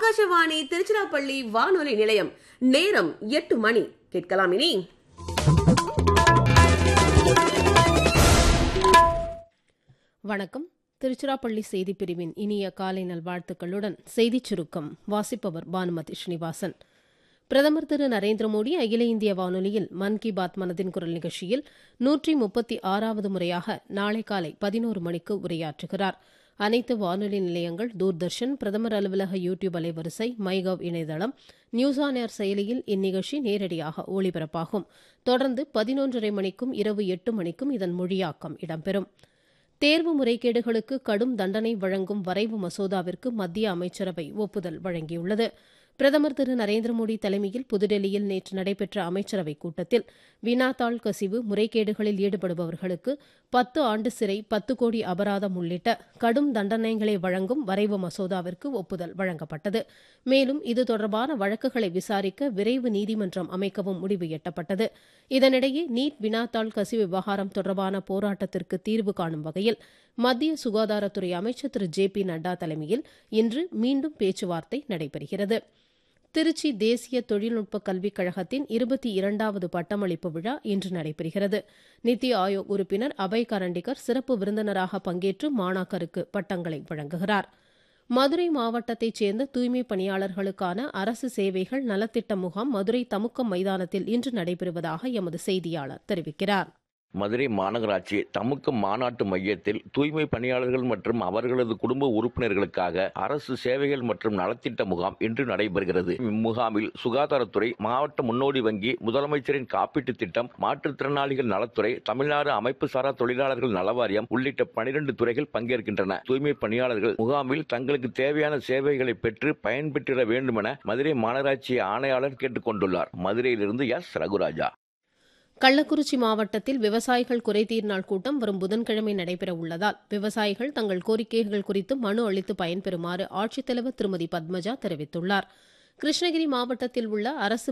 ஆகாஷவாணி திருச்சிராப்பள்ளி வானொலி நிலையம் நேரம் எட்டு மணி கேட்கலாம் இனி வணக்கம் திருச்சிராப்பள்ளி செய்திப் பிரிவின் இனிய காலை நல்வாழ்த்துக்களுடன் செய்திச் சுருக்கம் வாசிப்பவர் பானுமதி ஸ்ரீனிவாசன் பிரதமர் திரு நரேந்திர மோடி அகில இந்திய வானொலியில் மன் கி பாத் மனதின் குரல் நிகழ்ச்சியில் நூற்றி முப்பத்தி ஆறாவது முறையாக நாளை காலை பதினோரு மணிக்கு உரையாற்றுகிறார் அனைத்து வானொலி நிலையங்கள் தூர்தர்ஷன் பிரதமர் அலுவலக யூ டியூப் அலைவரிசை மைகவ் இணையதளம் நியூஸ் ஆன் ஏர் செயலியில் இந்நிகழ்ச்சி நேரடியாக ஒளிபரப்பாகும் தொடர்ந்து பதினொன்றரை மணிக்கும் இரவு எட்டு மணிக்கும் இதன் மொழியாக்கம் இடம்பெறும் தேர்வு முறைகேடுகளுக்கு கடும் தண்டனை வழங்கும் வரைவு மசோதாவிற்கு மத்திய அமைச்சரவை ஒப்புதல் வழங்கியுள்ளது பிரதமர் திரு நரேந்திர மோடி தலைமையில் புதுடெல்லியில் நேற்று நடைபெற்ற அமைச்சரவைக் கூட்டத்தில் வினாத்தாள் கசிவு முறைகேடுகளில் ஈடுபடுபவர்களுக்கு பத்து ஆண்டு சிறை பத்து கோடி அபராதம் உள்ளிட்ட கடும் தண்டனைகளை வழங்கும் வரைவு மசோதாவிற்கு ஒப்புதல் வழங்கப்பட்டது மேலும் இது தொடர்பான வழக்குகளை விசாரிக்க விரைவு நீதிமன்றம் அமைக்கவும் முடிவு எட்டப்பட்டது இதனிடையே நீட் வினாத்தாள் கசிவு விவகாரம் தொடர்பான போராட்டத்திற்கு தீர்வு காணும் வகையில் மத்திய சுகாதாரத்துறை அமைச்சர் திரு ஜே பி நட்டா தலைமையில் இன்று மீண்டும் பேச்சுவார்த்தை நடைபெறுகிறது திருச்சி தேசிய தொழில்நுட்ப கல்விக் கழகத்தின் இருபத்தி இரண்டாவது பட்டமளிப்பு விழா இன்று நடைபெறுகிறது நித்தி ஆயோக் உறுப்பினர் அபய் கரண்டிகர் சிறப்பு விருந்தினராக பங்கேற்று மாணாக்கருக்கு பட்டங்களை வழங்குகிறார் மதுரை மாவட்டத்தைச் சேர்ந்த தூய்மை பணியாளர்களுக்கான அரசு சேவைகள் நலத்திட்ட முகாம் மதுரை தமுக்கம் மைதானத்தில் இன்று நடைபெறுவதாக எமது செய்தியாளர் தெரிவிக்கிறார் மதுரை மாநகராட்சி தமுக்க மாநாட்டு மையத்தில் தூய்மை பணியாளர்கள் மற்றும் அவர்களது குடும்ப உறுப்பினர்களுக்காக அரசு சேவைகள் மற்றும் நலத்திட்ட முகாம் இன்று நடைபெறுகிறது இம்முகாமில் சுகாதாரத்துறை மாவட்ட முன்னோடி வங்கி முதலமைச்சரின் காப்பீட்டுத் திட்டம் மாற்றுத்திறனாளிகள் நலத்துறை தமிழ்நாடு அமைப்பு சாரா தொழிலாளர்கள் நலவாரியம் உள்ளிட்ட பனிரெண்டு துறைகள் பங்கேற்கின்றன தூய்மை பணியாளர்கள் முகாமில் தங்களுக்கு தேவையான சேவைகளை பெற்று பயன்பெற்றிட வேண்டும் என மதுரை மாநகராட்சி ஆணையாளர் கேட்டுக் கொண்டுள்ளார் மதுரையிலிருந்து எஸ் ரகுராஜா கள்ளக்குறிச்சி மாவட்டத்தில் விவசாயிகள் குறைதீர் நாள் கூட்டம் வரும் புதன்கிழமை நடைபெற உள்ளதால் விவசாயிகள் தங்கள் கோரிக்கைகள் குறித்து மனு அளித்து பயன்பெறுமாறு ஆட்சித்தலைவர் திருமதி பத்மஜா தெரிவித்துள்ளார் கிருஷ்ணகிரி மாவட்டத்தில் உள்ள அரசு